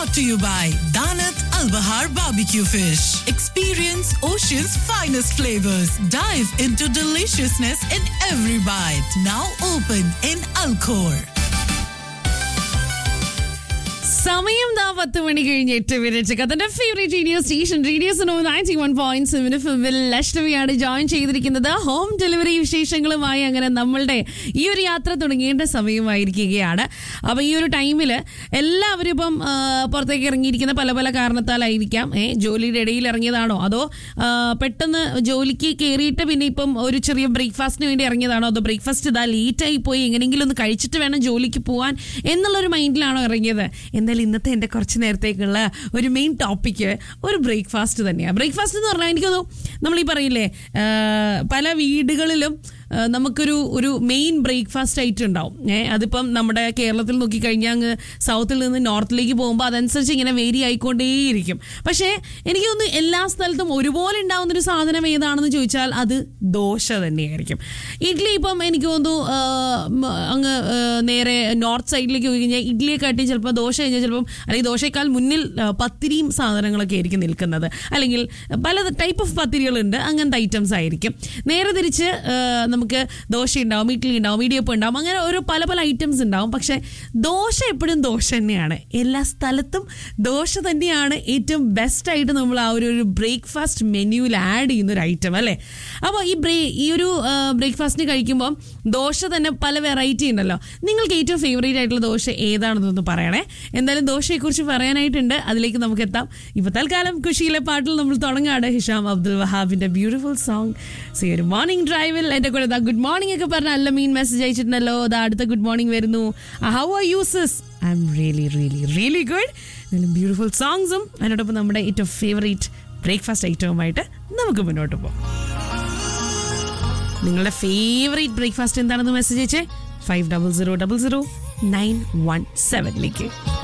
brought to you by Danat Al Bahar Barbecue Fish. Experience Ocean's finest flavors. Dive into deliciousness in every bite. Now open in Alcor. സമയം ദാ പത്ത് മണി കഴിഞ്ഞ് എട്ട് minute കഥന്റെ favourite radio station radio so ninety one point seven ഫിമിൽ ലക്ഷ്മിയാണ് join ചെയ്തിരിക്കുന്നത് ഹോം ഡെലിവറി വിശേഷങ്ങളുമായി അങ്ങനെ നമ്മളുടെ ഈ ഒരു യാത്ര തുടങ്ങേണ്ട സമയമായിരിക്കുകയാണ് അപ്പോൾ ഈ ഒരു ടൈമിൽ എല്ലാവരും ഇപ്പം ആ, പുറത്തേക്ക് ഇറങ്ങിയിരിക്കുന്ന പല പല കാരണത്താലായിരിക്കാം ഏ ജോലിയുടെ ഇടയിൽ ഇറങ്ങിയതാണോ അതോ ആ, പെട്ടെന്ന് ജോലിക്ക് കയറിയിട്ട് പിന്നെ ഇപ്പം ഒരു ചെറിയ ബ്രേക്ക്ഫാസ്റ്റിന് വേണ്ടി ഇറങ്ങിയതാണോ അതോ ബ്രേക്ക്ഫാസ്റ്റ് ഇതാ ലേറ്റായി പോയി എങ്ങനെയെങ്കിലും ഒന്ന് കഴിച്ചിട്ട് വേണം ജോലിക്ക് പോകാൻ എന്നുള്ളൊരു മൈൻഡിലാണോ ഇറങ്ങിയത് എന്തായാലും ഇന്നത്തെ എൻ്റെ കുറച്ച് നേരത്തേക്കുള്ള ഒരു മെയിൻ ടോപ്പിക്ക് ഒരു ബ്രേക്ക്ഫാസ്റ്റ് തന്നെയാണ് ബ്രേക്ക്ഫാസ്റ്റ് എന്ന് പറഞ്ഞാൽ എനിക്കൊന്നു നമ്മൾ ഈ പറയില്ലേ ആ, പല വീടുകളിലും ആ, നമുക്കൊരു ഒരു മെയിൻ ബ്രേക്ക്ഫാസ്റ്റ് ഐറ്റം ഉണ്ടാവും ഏഹ് അതിപ്പം നമ്മുടെ കേരളത്തിൽ നോക്കിക്കഴിഞ്ഞാൽ അങ്ങ് സൗത്തിൽ നിന്ന് നോർത്തിലേക്ക് പോകുമ്പോൾ അതനുസരിച്ച് ഇങ്ങനെ വേരി ആയിക്കൊണ്ടേയിരിക്കും പക്ഷേ എനിക്ക് തോന്നുന്നു എല്ലാ സ്ഥലത്തും ഒരുപോലെ ഉണ്ടാവുന്ന ഒരു സാധനം ഏതാണെന്ന് ചോദിച്ചാൽ അത് ദോശ തന്നെയായിരിക്കും ഇഡ്ഡലി ഇപ്പം എനിക്ക് തോന്നുന്നു ആ, മ, അങ്ങ് ആ, നേരെ നോർത്ത് സൈഡിലേക്ക് പോയി കഴിഞ്ഞാൽ ഇഡ്ഡലിയെ കാട്ടി ചിലപ്പോൾ ദോശ കഴിഞ്ഞാൽ ചിലപ്പം അല്ലെങ്കിൽ ദോശയേക്കാൾ മുന്നിൽ ആ, പത്തിരിയും സാധനങ്ങളൊക്കെ ആയിരിക്കും നിൽക്കുന്നത് അല്ലെങ്കിൽ പല ടൈപ്പ് ഓഫ് പത്തിരികളുണ്ട് അങ്ങനത്തെ ഐറ്റംസ് ആയിരിക്കും നേരെ തിരിച്ച് ആ, നമുക്ക് ദോശ ഉണ്ടാവും ഇഡ്ഡലി ഉണ്ടാവും ഇടിയപ്പം ഉണ്ടാവും അങ്ങനെ ഓരോ പല പല ഐറ്റംസ് ഉണ്ടാവും പക്ഷേ ദോശ എപ്പോഴും ദോശ തന്നെയാണ് എല്ലാ സ്ഥലത്തും ദോശ തന്നെയാണ് ഏറ്റവും ബെസ്റ്റ് ആയിട്ട് നമ്മൾ ആ ഒരു ഒരു ബ്രേക്ക്ഫാസ്റ്റ് മെനുവിൽ ആഡ് ചെയ്യുന്ന ഒരു ഐറ്റം അല്ലേ അപ്പോൾ ഈ ബ്രേ ഈ ഒരു ബ്രേക്ക്ഫാസ്റ്റിന് കഴിക്കുമ്പോൾ ദോശ തന്നെ പല വെറൈറ്റി ഉണ്ടല്ലോ നിങ്ങൾക്ക് ഏറ്റവും ഫേവറേറ്റ് ആയിട്ടുള്ള ദോശ ഏതാണെന്നൊന്ന് പറയണേ എന്തായാലും ദോശയെക്കുറിച്ച് പറയാനായിട്ടുണ്ട് അതിലേക്ക് നമുക്ക് എത്താം ഇപ്പോൾ തൽക്കാലം ഖുഷിയിലെ പാട്ടിൽ നമ്മൾ തുടങ്ങാണ് ഹിഷാം അബ്ദുൽ വഹാബിന്റെ ബ്യൂട്ടിഫുൾ സോങ് സോ ഒരു മോർണിംഗ് ഡ്രൈവിൽ എൻ്റെ കൂടെ ഗുഡ് മോർണിംഗ് ഒക്കെ പറഞ്ഞ അല്ല മീൻ മെസ്സേജ് അയച്ചിട്ടുണ്ടല്ലോ ദാ അടുത്ത ഗുഡ് മോർണിംഗ് വരുന്നു how are youses I'm really really really good എന്നാലും ബ്യൂട്ടിഫുൾ സോങ്സും അതിനോടൊപ്പം നമ്മുടെ ഏറ്റവും ഫേവറേറ്റ് ബ്രേക്ക്ഫാസ്റ്റ് ഐറ്റവുമായിട്ട് നമുക്ക് മുന്നോട്ട് പോകാം നിങ്ങളുടെ ഫേവറേറ്റ് ബ്രേക്ക്ഫാസ്റ്റ് എന്താണെന്ന് മെസ്സേജ് അയച്ചേ five double zero double zero nine one സെവനിലേക്ക്